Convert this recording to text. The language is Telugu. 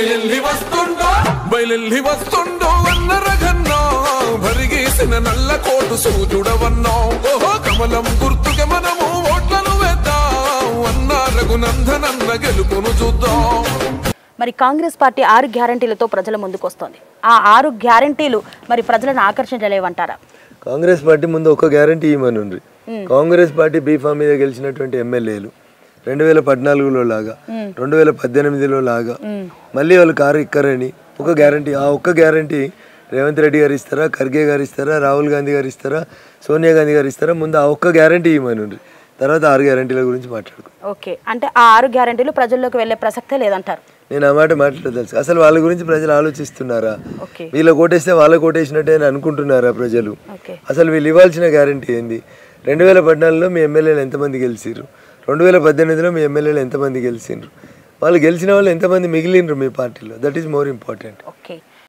బయలెల్లి వస్తుండో బయలెల్లి వస్తుండో అన్న రగన్నో భరిగేసిన నల్ల కోటు సూచుడవన్నో ఓహో కమలం గుర్తుకే మనము ఓట్లను వేద్దాం అన్న రఘునందనన్న గెలుపును చూద్దాం మరి కాంగ్రెస్ పార్టీ ఆరు గ్యారంటీలతో ప్రజల ముందుకొస్తోంది ఆ ఆరు గ్యారంటీలు మరి ప్రజలను ఆకర్షించలేవంటారా కాంగ్రెస్ పార్టీ ముందు ఒక గ్యారంటీ ఇవ్వమనుండ్రి కాంగ్రెస్ పార్టీ బీఫామ్ మీద గెలిచినటువంటి ఎమ్మెల్యేలు రెండు వేల పద్నాలుగులో లాగా రెండు వేల పద్దెనిమిదిలో లాగా మళ్ళీ వాళ్ళు కారు ఎక్కరని ఒక గ్యారంటీ ఆ ఒక్క గ్యారంటీ రేవంత్ రెడ్డి గారు ఇస్తారా ఖర్గే గారు ఇస్తారా రాహుల్ గాంధీ గారు ఇస్తారా సోనియా గాంధీ గారు ఇస్తారా ముందు ఆ ఒక్క గ్యారంటీ ఇవ్వమనుండ్రి తర్వాత ఆరు గ్యారంటీల గురించి మాట్లాడుకో ఓకే అంటే ఆ ఆరు గ్యారంటీలు ప్రజల్లోకి వెళ్ళే ప్రసక్తే లేదంటారు నేను ఆ మాట మాట్లాడదలుసు అసలు వాళ్ళ గురించి ప్రజలు ఆలోచిస్తున్నారా ఓకే వీళ్ళ కోటేస్తే వాళ్ళ కోటేసినట్టే అని అనుకుంటున్నారా ప్రజలు ఓకే అసలు వీళ్ళు ఇవ్వాల్సిన గ్యారంటీ ఏంది రెండు వేల పద్నాలుగులో మీ ఎమ్మెల్యేలు ఎంతమంది గెలిచిర్రు రెండు వేల పద్దెనిమిదిలో మీ ఎమ్మెల్యేలు ఎంతమంది గెలిచిండ్రు వాళ్ళు గెలిచిన వాళ్ళు ఎంతమంది మిగిలిండ్రు మీ పార్టీలో that is more important okay